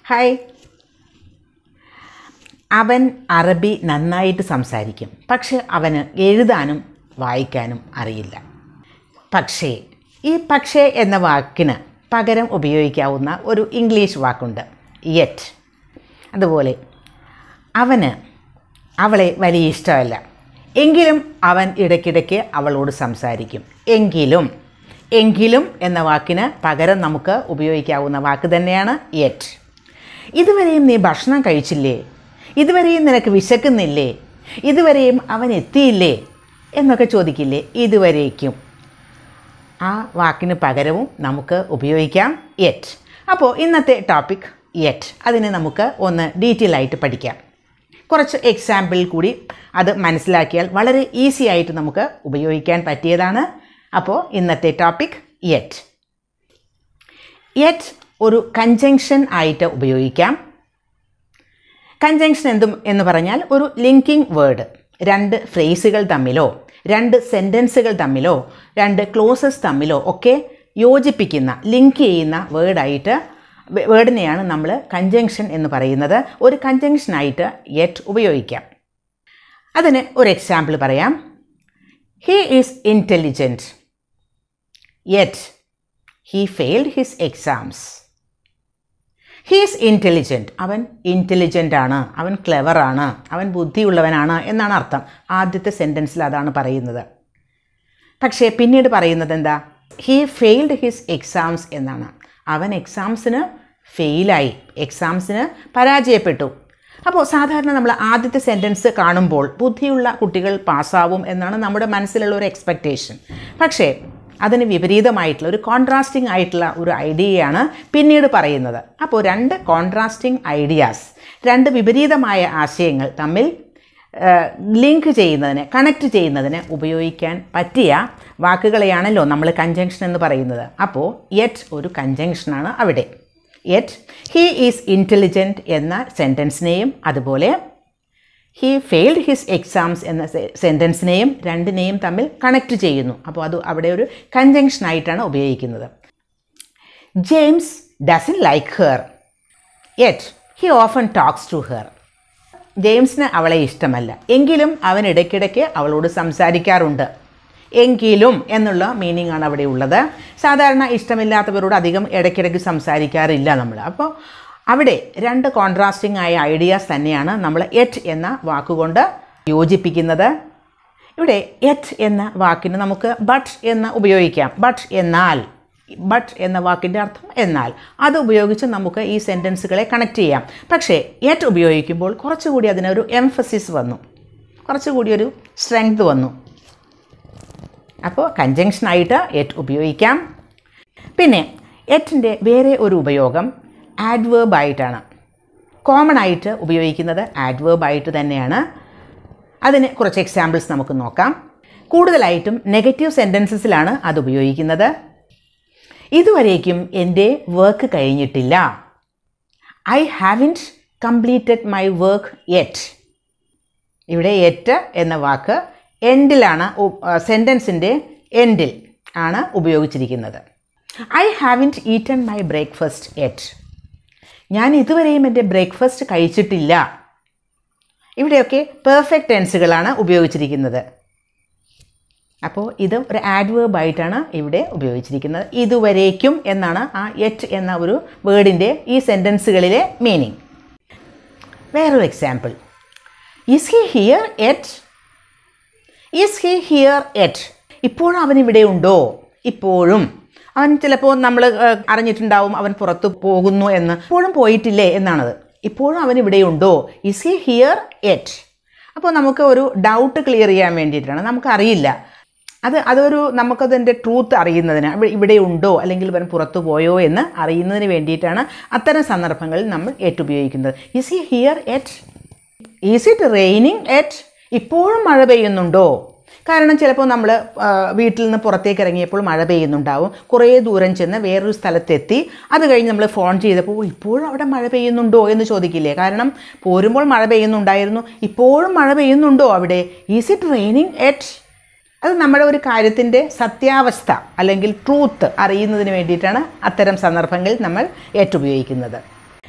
hi അവൻ അറബി നന്നായിട്ട് സംസാരിക്കും പക്ഷെ അവന് എഴുതാനും വായിക്കാനും അറിയില്ല പക്ഷേ ഈ പക്ഷേ എന്ന വാക്കിന് പകരം ഉപയോഗിക്കാവുന്ന ഒരു ഇംഗ്ലീഷ് വാക്കുണ്ട് യെറ്റ് അതുപോലെ അവന് അവളെ വലിയ ഇഷ്ടമല്ല എങ്കിലും അവൻ ഇടയ്ക്കിടയ്ക്ക് അവളോട് സംസാരിക്കും എങ്കിലും എങ്കിലും എന്ന വാക്കിന് പകരം നമുക്ക് ഉപയോഗിക്കാവുന്ന വാക്ക് തന്നെയാണ് യെറ്റ് ഇതുവരെയും നീ ഭക്ഷണം കഴിച്ചില്ലേ ഇതുവരെയും നിനക്ക് വിശക്കുന്നില്ലേ ഇതുവരെയും അവൻ എത്തിയില്ലേ എന്നൊക്കെ ചോദിക്കില്ലേ ഇതുവരേക്കും ആ വാക്കിന് പകരവും നമുക്ക് ഉപയോഗിക്കാം യെറ്റ് അപ്പോൾ ഇന്നത്തെ ടോപ്പിക് യെറ്റ് അതിനെ നമുക്ക് ഒന്ന് ഡീറ്റെയിൽ ആയിട്ട് പഠിക്കാം കുറച്ച് എക്സാമ്പിൾ കൂടി അത് മനസ്സിലാക്കിയാൽ വളരെ ഈസി ആയിട്ട് നമുക്ക് ഉപയോഗിക്കാൻ പറ്റിയതാണ് അപ്പോൾ ഇന്നത്തെ ടോപ്പിക് യെറ്റ് യെറ്റ് ഒരു കഞ്ചങ്ഷൻ ആയിട്ട് ഉപയോഗിക്കാം കഞ്ചങ്ഷൻ എന്തും എന്ന് പറഞ്ഞാൽ ഒരു ലിങ്കിങ് വേർഡ് രണ്ട് ഫ്രേസുകൾ തമ്മിലോ രണ്ട് സെൻറ്റൻസുകൾ തമ്മിലോ രണ്ട് ക്ലോസസ് തമ്മിലോ ഒക്കെ യോജിപ്പിക്കുന്ന ലിങ്ക് ചെയ്യുന്ന വേർഡായിട്ട് വേർഡിനെയാണ് നമ്മൾ കഞ്ചങ്ഷൻ എന്ന് പറയുന്നത് ഒരു കഞ്ചങ്ഷനായിട്ട് യെറ്റ് ഉപയോഗിക്കാം അതിന് ഒരു എക്സാമ്പിൾ പറയാം he is intelligent yet he failed his exams he's intelligent അവൻ ഇൻ്റലിജൻ്റ് ആണ് അവൻ ക്ലെവറാണ് അവൻ ബുദ്ധിയുള്ളവനാണ് എന്നാണ് അർത്ഥം ആദ്യത്തെ സെൻറ്റൻസിൽ അതാണ് പറയുന്നത് പക്ഷേ പിന്നീട് പറയുന്നത് എന്താ ഹീ ഫെയിൽഡ് ഹിസ് എക്സാംസ് എന്നാണ് അവൻ എക്സാംസിന് ഫെയിലായി എക്സാംസിന് പരാജയപ്പെട്ടു അപ്പോൾ സാധാരണ നമ്മൾ ആദ്യത്തെ സെൻറ്റൻസ് കാണുമ്പോൾ ബുദ്ധിയുള്ള കുട്ടികൾ പാസ്സാവും എന്നാണ് നമ്മുടെ മനസ്സിലുള്ള ഒരു എക്സ്പെക്റ്റേഷൻ പക്ഷേ അതിന് വിപരീതമായിട്ടുള്ള ഒരു കോൺട്രാസ്റ്റിംഗ് ആയിട്ടുള്ള ഒരു ഐഡിയയാണ് പിന്നീട് പറയുന്നത് അപ്പോൾ രണ്ട് കോൺട്രാസ്റ്റിംഗ് ഐഡിയാസ് രണ്ട് വിപരീതമായ ആശയങ്ങൾ തമ്മിൽ ലിങ്ക് ചെയ്യുന്നതിന് കണക്ട് ചെയ്യുന്നതിന് ഉപയോഗിക്കാൻ പറ്റിയ വാക്കുകളെയാണല്ലോ നമ്മൾ കഞ്ചങ്ഷൻ എന്ന് പറയുന്നത് അപ്പോൾ യെറ്റ് ഒരു കഞ്ചങ്ഷനാണ് അവിടെ യെറ്റ് ഹീ ഈസ് ഇൻ്റലിജൻറ്റ് എന്ന സെൻറ്റൻസിനെയും അതുപോലെ ഹീ ഫെയിൽഡ് ഹിസ് എക്സാംസ് എന്ന സെൻറ്റൻസിനെയും രണ്ടിനെയും തമ്മിൽ കണക്ട് ചെയ്യുന്നു അപ്പോൾ അത് അവിടെ ഒരു കഞ്ചങ്ഷനായിട്ടാണ് ഉപയോഗിക്കുന്നത് James doesn't like her yet he often talks to her ജെയിംസിന് അവളെ ഇഷ്ടമല്ല എങ്കിലും അവൻ ഇടയ്ക്കിടയ്ക്ക് അവളോട് സംസാരിക്കാറുണ്ട് എങ്കിലും എന്നുള്ള മീനിങ് ആണ് അവിടെ ഉള്ളത് സാധാരണ ഇഷ്ടമില്ലാത്തവരോട് അധികം ഇടയ്ക്കിടയ്ക്ക് സംസാരിക്കാറില്ല നമ്മൾ അപ്പോൾ അവിടെ രണ്ട് കോൺട്രാസ്റ്റിംഗ് ആയ ഐഡിയാസ് തന്നെയാണ് നമ്മൾ എറ്റ് എന്ന വാക്കുകൊണ്ട് യോജിപ്പിക്കുന്നത് ഇവിടെ എറ്റ് എന്ന വാക്കിന് നമുക്ക് ബട്ട് എന്ന് ഉപയോഗിക്കാം ബട്ട് എന്നാൽ ബട്ട് എന്ന വാക്കിൻ്റെ അർത്ഥം എന്നാൽ അത് ഉപയോഗിച്ച് നമുക്ക് ഈ സെൻറ്റൻസുകളെ കണക്ട് ചെയ്യാം പക്ഷേ എറ്റ് ഉപയോഗിക്കുമ്പോൾ കുറച്ചുകൂടി അതിനൊരു എംഫസിസ് വന്നു കുറച്ചുകൂടി ഒരു സ്ട്രെങ്ത് വന്നു അപ്പോൾ കഞ്ചങ്ഷനായിട്ട് എറ്റ് ഉപയോഗിക്കാം പിന്നെ എറ്റിൻ്റെ വേറെ ഒരു ഉപയോഗം ആഡ്വേർബ് ആയിട്ടാണ് കോമൺ ആയിട്ട് ഉപയോഗിക്കുന്നത് ആഡ്വേർബ് ആയിട്ട് തന്നെയാണ് അതിന് കുറച്ച് എക്സാമ്പിൾസ് നമുക്ക് നോക്കാം കൂടുതലായിട്ടും നെഗറ്റീവ് സെൻറ്റൻസസിലാണ് അത് ഉപയോഗിക്കുന്നത് ഇതുവരേക്കും എൻ്റെ വർക്ക് കഴിഞ്ഞിട്ടില്ല I haven't completed my work yet ഇവിടെ യെറ്റ് എന്ന വാക്ക് എൻഡിലാണ് സെൻറ്റൻസിൻ്റെ എൻഡിൽ ആണ് ഉപയോഗിച്ചിരിക്കുന്നത് I haven't eaten my breakfast yet ഞാൻ ഇതുവരെയും എൻ്റെ ബ്രേക്ക്ഫാസ്റ്റ് കഴിച്ചിട്ടില്ല ഇവിടെയൊക്കെ പെർഫെക്റ്റ് ടെൻസുകളാണ് ഉപയോഗിച്ചിരിക്കുന്നത് അപ്പോൾ ഇത് ഒരു ആഡ്വേർബ് ആയിട്ടാണ് ഇവിടെ ഉപയോഗിച്ചിരിക്കുന്നത് ഇതുവരേക്കും എന്നാണ് ആ എറ്റ് എന്ന ഒരു വേർഡിൻ്റെ ഈ സെൻറ്റൻസുകളിലെ മീനിങ് വേറൊരു example is he here yet is he here yet ഇപ്പോഴും അവൻ ഇവിടെ ഉണ്ടോ ഇപ്പോഴും അവൻ ചിലപ്പോൾ നമ്മൾ അറിഞ്ഞിട്ടുണ്ടാവും അവൻ പുറത്ത് പോകുന്നു എന്ന് ഇപ്പോഴും പോയിട്ടില്ലേ എന്നാണത് ഇപ്പോഴും അവൻ ഇവിടെയുണ്ടോ ഇസ് ഹി ഹിയർ എറ്റ് അപ്പോൾ നമുക്ക് ഒരു ഡൗട്ട് ക്ലിയർ ചെയ്യാൻ വേണ്ടിയിട്ടാണ് നമുക്കറിയില്ല അത് അതൊരു നമുക്കതിൻ്റെ ട്രൂത്ത് അറിയുന്നതിന് ഇവിടെ ഉണ്ടോ അല്ലെങ്കിൽ ഇവൻ പുറത്തു പോയോ എന്ന് അറിയുന്നതിന് വേണ്ടിയിട്ടാണ് അത്തരം സന്ദർഭങ്ങളിൽ നമ്മൾ എറ്റ് ഉപയോഗിക്കുന്നത് is he here yet is it raining yet ഇപ്പോഴും മഴ പെയ്യുന്നുണ്ടോ കാരണം ചിലപ്പോൾ നമ്മൾ വീട്ടിൽ നിന്ന് പുറത്തേക്ക് ഇറങ്ങിയപ്പോൾ മഴ പെയ്യുന്നുണ്ടാവും കുറേ ദൂരം ചെന്ന് വേറൊരു സ്ഥലത്തെത്തി അത് കഴിഞ്ഞ് നമ്മൾ ഫോൺ ചെയ്തപ്പോൾ "ഓ, ഇപ്പോഴും അവിടെ മഴ പെയ്യുന്നുണ്ടോ എന്ന് ചോദിക്കില്ലേ കാരണം പോരുമ്പോൾ മഴ പെയ്യുന്നുണ്ടായിരുന്നു ഇപ്പോഴും മഴ പെയ്യുന്നുണ്ടോ അവിടെ ഈസ് ഇറ്റ് റെയിനിങ് എറ്റ് അത് നമ്മുടെ ഒരു കാര്യത്തിൻ്റെ സത്യാവസ്ഥ അല്ലെങ്കിൽ ട്രൂത്ത് അറിയുന്നതിന് വേണ്ടിയിട്ടാണ് അത്തരം സന്ദർഭങ്ങളിൽ നമ്മൾ ഏറ്റുപയോഗിക്കുന്നത്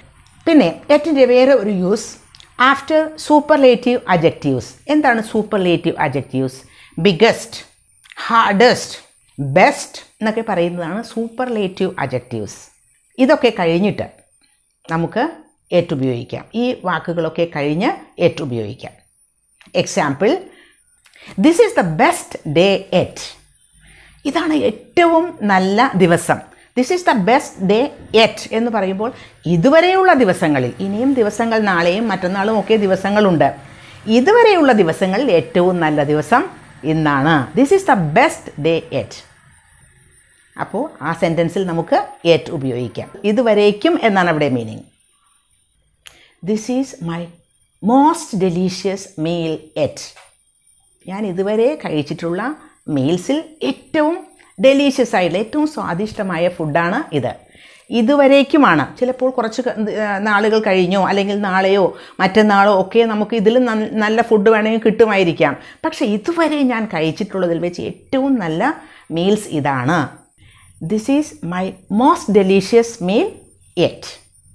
പിന്നെ എറ്റിൻ്റെ വേറെ ഒരു യൂസ് ആഫ്റ്റർ സൂപ്പർലേറ്റീവ് അജക്റ്റീവ്സ് എന്താണ് superlative adjectives biggest hardest best എന്നൊക്കെ പറയുന്നതാണ് സൂപ്പർലേറ്റീവ് അജക്റ്റീവ്സ് ഇതൊക്കെ കഴിഞ്ഞിട്ട് നമുക്ക് ഏറ്റുപയോഗിക്കാം ഈ വാക്കുകളൊക്കെ കഴിഞ്ഞ് ഏറ്റുപയോഗിക്കാം example this is the best day yet ഇതാണ് ഏറ്റവും നല്ല ദിവസം this is the best day yet എന്ന് പറയുമ്പോൾ ഇതുവരെയുള്ള ദിവസങ്ങളിൽ ഇനിയും ദിവസങ്ങൾ നാളെയും മറ്റന്നാളും ഒക്കെ ദിവസങ്ങളുണ്ട് ഇതുവരെയുള്ള ദിവസങ്ങളിൽ ഏറ്റവും നല്ല ദിവസം ഇന്നാണ് this is the best day yet അപ്പോൾ ആ സെൻറ്റൻസിൽ നമുക്ക് എറ്റ് ഉപയോഗിക്കാം ഇതുവരേക്കും എന്നാണ് അവിടെ meaning this is my most delicious meal yet ഞാൻ ഇതുവരെ കഴിച്ചിട്ടുള്ള മീൽസിൽ ഏറ്റവും ഡെലീഷ്യസ് ആയിട്ടുള്ള ഏറ്റവും സ്വാദിഷ്ടമായ ഫുഡാണ് ഇത് ഇതുവരേക്കുമാണ് ചിലപ്പോൾ കുറച്ച് ക- ആ, നാളുകൾ കഴിഞ്ഞോ അല്ലെങ്കിൽ നാളെയോ മറ്റന്നാളോ ഒക്കെ നമുക്ക് ഇതിൽ നൽ- നല്ല ഫുഡ് വേണമെങ്കിൽ കിട്ടുമായിരിക്കാം പക്ഷേ ഇതുവരെ ഞാൻ കഴിച്ചിട്ടുള്ളതിൽ വെച്ച് ഏറ്റവും നല്ല മീൽസ് ഇതാണ് this is my most delicious meal yet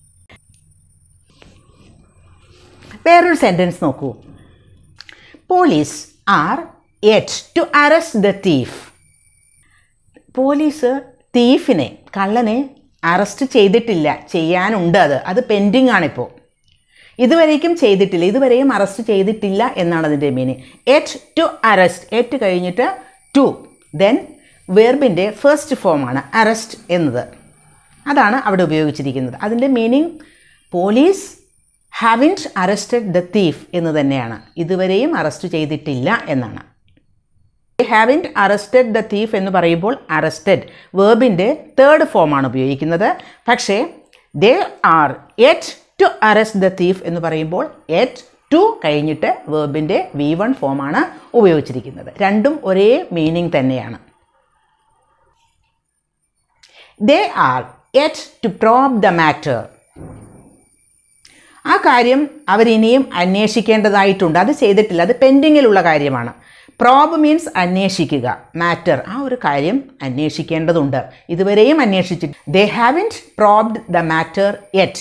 വേറൊരു സെൻറ്റൻസ് നോക്കൂ police are yet to arrest the thief police തീഫിനെ കള്ളനെ അറസ്റ്റ് ചെയ്തിട്ടില്ല ചെയ്യാനുണ്ട് അത് അത് പെൻഡിങ് ആണിപ്പോൾ ഇതുവരേക്കും ചെയ്തിട്ടില്ല ഇതുവരെയും അറസ്റ്റ് ചെയ്തിട്ടില്ല എന്നാണ് അതിൻ്റെ meaning yet to arrest yet കഴിഞ്ഞിട്ട് ടു ദെൻ വെർബിൻ്റെ ഫസ്റ്റ് ഫോമാണ് അറസ്റ്റ് എന്നത് അതാണ് അവിടെ ഉപയോഗിച്ചിരിക്കുന്നത് അതിൻ്റെ meaning police haven't arrested the thief എന്ന് തന്നെയാണ് ഇതുവരെയും അറസ്റ്റ് ചെയ്തിട്ടില്ല എന്നാണ് ഹാവിൻറ്റ് അറസ്റ്റഡ് ദ തീഫ് എന്ന് പറയുമ്പോൾ അറസ്റ്റഡ് വേർബിൻ്റെ തേർഡ് ഫോമാണ് ഉപയോഗിക്കുന്നത് പക്ഷേ they are yet to arrest the thief എന്ന് പറയുമ്പോൾ എറ്റ് ടു കഴിഞ്ഞിട്ട് വേർബിൻ്റെ വി വൺ ഫോമാണ് ഉപയോഗിച്ചിരിക്കുന്നത് രണ്ടും ഒരേ മീനിങ് തന്നെയാണ് they are yet to probe the matter ആ കാര്യം അവരിനിയും അന്വേഷിക്കേണ്ടതായിട്ടുണ്ട് അത് ചെയ്തിട്ടില്ല അത് പെൻഡിങ്ങിലുള്ള കാര്യമാണ് പ്രോബ് മീൻസ് അന്വേഷിക്കുക മാറ്റർ ആ ഒരു കാര്യം അന്വേഷിക്കേണ്ടതുണ്ട് ഇതുവരെയും അന്വേഷിച്ചിട്ട് they haven't probed the matter yet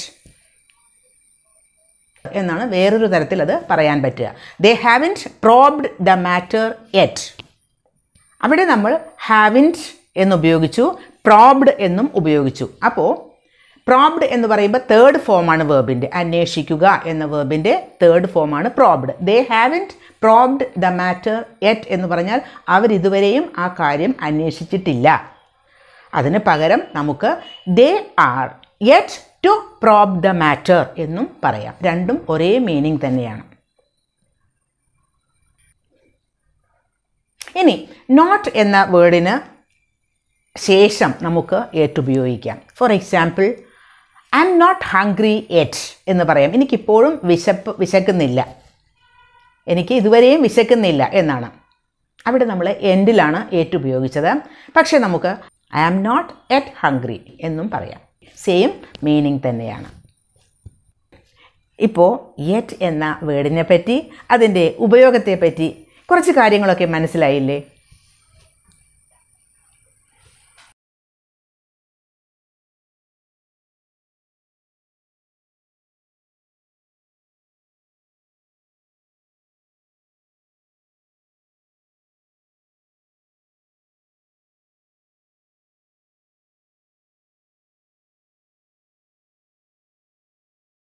എന്നാണ് വേറൊരു തരത്തിൽ അത് പറയാൻ പറ്റുക they haven't probed the matter yet അവിടെ നമ്മൾ ഹാവിൻറ്റ് എന്നുപയോഗിച്ചു പ്രോബ്ഡ് എന്നും ഉപയോഗിച്ചു അപ്പോൾ പ്രോബ്ഡ് എന്ന് പറയുമ്പോൾ തേർഡ് ഫോമാണ് വേർബിൻ്റെ അന്വേഷിക്കുക എന്ന വേർബിൻ്റെ തേർഡ് ഫോമാണ് probed they haven't probed the matter yet എന്ന് പറഞ്ഞാൽ അവരിതുവരെയും ആ കാര്യം അന്വേഷിച്ചിട്ടില്ല അതിന് പകരം നമുക്ക് they are yet to probe the matter എന്നും പറയാം രണ്ടും ഒരേ മീനിങ് തന്നെയാണ് ഇനി നോട്ട് എന്ന വേർഡിന് ശേഷം നമുക്ക് എറ്റ് ഉപയോഗിക്കാം for example I'm not hungry yet എന്ന് പറയാം എനിക്കിപ്പോഴും വിശപ്പ് വിശക്കുന്നില്ല എനിക്ക് ഇതുവരെയും വിശക്കുന്നില്ല എന്നാണ് അവിടെ നമ്മൾ എൻഡിലാണ് എറ്റ് ഉപയോഗിച്ചത് പക്ഷേ നമുക്ക് I am not yet hungry എന്നും പറയാം സെയിം മീനിങ് തന്നെയാണ് ഇപ്പോൾ യെറ്റ് എന്ന വേർഡിനെ പറ്റി അതിൻ്റെ ഉപയോഗത്തെ പറ്റി കുറച്ച് കാര്യങ്ങളൊക്കെ മനസ്സിലായില്ലേ